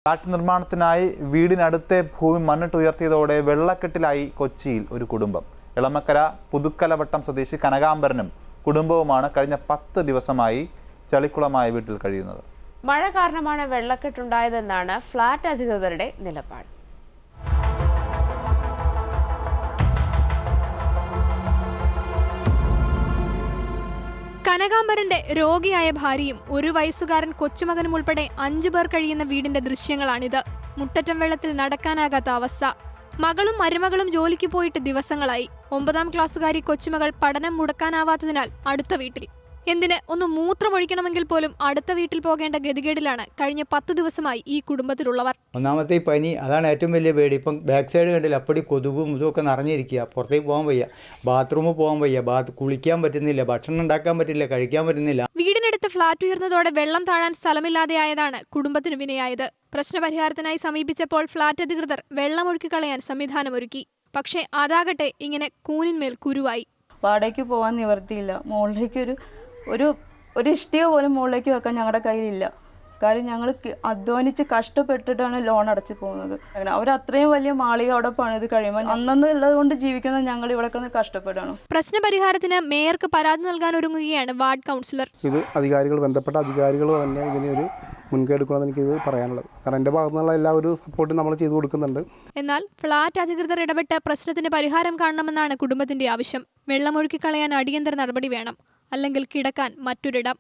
flat നിർമ്മാണത്തിനായി വീടിനടുത്തെ ഭൂമി മണ്ണിട്ട് ഉയർത്തിയതോടെ വെള്ളക്കെട്ടിലായി കൊച്ചിയിൽ ഒരു കുടുംബം ഇളമക്കര പുതുക്കലവട്ടം സ്വദേശി കനകാംബരനും കുടുംബവുമാണ് കഴിഞ്ഞ പത്ത് ദിവസമായി ചളിക്കുളമായ വീട്ടിൽ കഴിയുന്നത് മഴ കാരണമാണ് വെള്ളക്കെട്ടുണ്ടായതെന്നാണ് ഫ്ളാറ്റ് അധികൃതരുടെ നിലപാട് കനകാംബരന്റെ രോഗിയായ ഭാര്യയും ഒരു വയസ്സുകാരൻ കൊച്ചുമകനും ഉൾപ്പെടെ അഞ്ചു പേർ കഴിയുന്ന വീടിന്റെ ദൃശ്യങ്ങളാണിത് മുട്ടറ്റം വെള്ളത്തിൽ നടക്കാനാകാത്ത അവസ്ഥ മകളും മരുമകളും ജോലിക്ക് പോയിട്ട് ദിവസങ്ങളായി ഒമ്പതാം ക്ലാസ്സുകാരി കൊച്ചുമകൾ പഠനം മുടക്കാനാവാത്തതിനാൽ അടുത്ത വീട്ടിൽ എന്തിന് ഒന്ന് മൂത്രമൊഴിക്കണമെങ്കിൽ പോലും അടുത്ത വീട്ടിൽ പോകേണ്ട ഗതികേടിലാണ് കഴിഞ്ഞ പത്തു ദിവസമായി ഈ കുടുംബത്തിലുള്ളവർ ഒന്നാമത്തെ ഈ പനി അതാണ് ഏറ്റവും വലിയ പേടി ഇപ്പം ബാക്ക് സൈഡ് കണ്ടില്ല അപ്പടി കൊതുകും ഇതുമൊക്കെ നിറഞ്ഞിരിക്കുക പുറത്തേക്ക് പോകാൻ വയ്യ ബാത്റൂമിൽ പോകാൻ വയ്യ ബാത്ത് കുളിക്കാൻ പറ്റുന്നില്ല ഭക്ഷണം ഉണ്ടാക്കാൻ പറ്റില്ല കഴിക്കാൻ പറ്റുന്നില്ല വീടിനടുത്ത് ഫ്ളാറ്റ് ഉയർന്നതോടെ വെള്ളം താഴാൻ സ്ഥലമില്ലാതെയായതാണ് കുടുംബത്തിന് വിനയായത് പ്രശ്നപരിഹാരത്തിനായി സമീപിച്ചപ്പോൾ ഫ്ളാറ്റ് അധികൃതർ വെള്ളമൊഴുക്കി കളയാൻ സംവിധാനമൊരുക്കി പക്ഷേ അതാകട്ടെ ഇങ്ങനെ കൂനിന്മേൽ കുരുവായി വാടകയ്ക്ക് പോകാൻ നിവർത്തിയില്ല മുകളിലേക്ക് ഒരു ഒരു ഒരു ഇഷ്ടിക പോലും മുകളിലേക്ക് വെക്കാൻ ഞങ്ങളുടെ കയ്യിലില്ല കാര്യം ഞങ്ങൾ ക- അധ്വാനിച്ച് കഷ്ടപ്പെട്ടിട്ടാണ് ലോൺ അടച്ചു പോകുന്നത് അങ്ങനെ അവർ അത്രയും വലിയ മാളിക അവിടെ പണിത് കഴിയുമ്പോൾ അന്നന്ന് ഉള്ളത് കൊണ്ട് ജീവിക്കുന്ന ഞങ്ങൾ ഇവിടെ കിടന്ന് കഷ്ടപ്പെടാണ് പ്രശ്നപരിഹാരത്തിന് മേയർക്ക് പരാതി നൽകാൻ ഒരുങ്ങുകയാണ് വാർഡ് കൗൺസിലർ ഇത് അധികാരികൾ ബന്ധപ്പെട്ട അധികാരികൾ തന്നെ ഇതിനൊരു മുൻകൈ എടുക്കണമെന്ന് എനിക്കിത് പറയാനുള്ളത് കാരണം എൻ്റെ ഭാഗത്തു നിന്നുള്ള എല്ലാ ഒരു സപ്പോർട്ടും നമ്മൾ ചെയ്തു കൊടുക്കുന്നുണ്ട് എന്നാൽ ഫ്ളാറ്റ് അധികൃതർ ഇടപെട്ട് പ്രശ്നത്തിന് പരിഹാരം കാണണമെന്നാണ് കുടുംബത്തിന്റെ ആവശ്യം വെള്ളമൊഴുക്കി കളയാൻ അടിയന്തര നടപടി വേണം അല്ലെങ്കിൽ കിടക്കാൻ മറ്റൊരിടം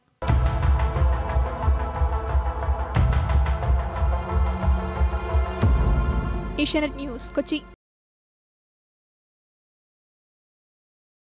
ഏഷ്യാനെറ്റ് ന്യൂസ് കൊച്ചി